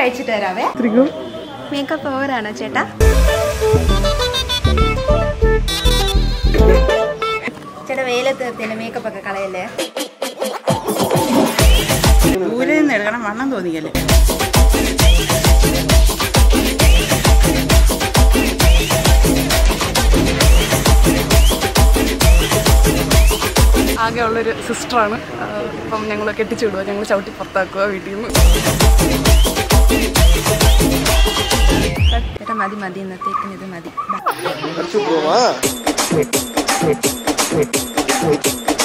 കഴിച്ചിട്ട് തരാവേ മേക്കപ്പ് ഓവറാണോ ചേട്ടാ ചേട്ടാ വെയിലത്ത് നിർത്തിയ മേക്കപ്പ് ഒക്കെ കളയല്ലേ ദൂരെ നിന്ന് എടുക്കണം വണ്ണം തോന്നിക്കല്ലേ ആകെ ഉള്ളൊരു സിസ്റ്ററാണ് ഇപ്പം ഞങ്ങൾ കെട്ടിച്ചു വിടുക ഞങ്ങൾ ചവിട്ടി പുറത്താക്കുക വീട്ടിൽ നിന്ന് ചേട്ടാ മതി മതി ഇന്നത്തേക്കിന് ഇത് മതി ബാ. Chupo, ma.